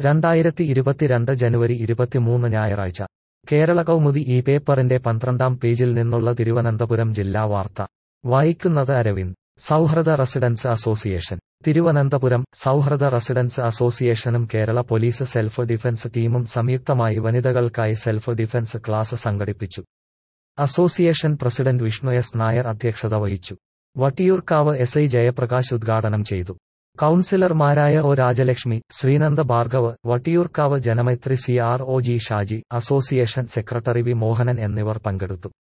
രണ്ടായിരത്തി ഇരുപത്തിരണ്ട് ജനുവരി ഇരുപത്തിമൂന്ന് ഞായറാഴ്ച കേരള കൗമുദി ഈ പേപ്പറിന്റെ പന്ത്രണ്ടാം പേജിൽ നിന്നുള്ള തിരുവനന്തപുരം ജില്ലാ വാർത്ത വായിക്കുന്നത് അരവിന്ദ് സൗഹൃദ റെസിഡൻസ് അസോസിയേഷൻ തിരുവനന്തപുരം സൗഹൃദ റെസിഡൻസ് അസോസിയേഷനും കേരള പോലീസ് സെൽഫ് ഡിഫൻസ് ടീമും സംയുക്തമായി വനിതകൾക്കായി സെൽഫ് ഡിഫൻസ് ക്ലാസ് സംഘടിപ്പിച്ചു association president Vishnu S Nair അധ്യക്ഷത വഹിച്ചു വട്ടിയൂർക്കാവ് എസ് ഐ ജയപ്രകാശ് ഉദ്ഘാടനം ചെയ്തു കൌൺസിലർമാരായ O Rajalakshmi Sreenanda Bhargav Vattiyoorkavu Janamaithri C R O G Shaji association secretary V Mohanan എന്നിവർ പങ്കെടുത്തു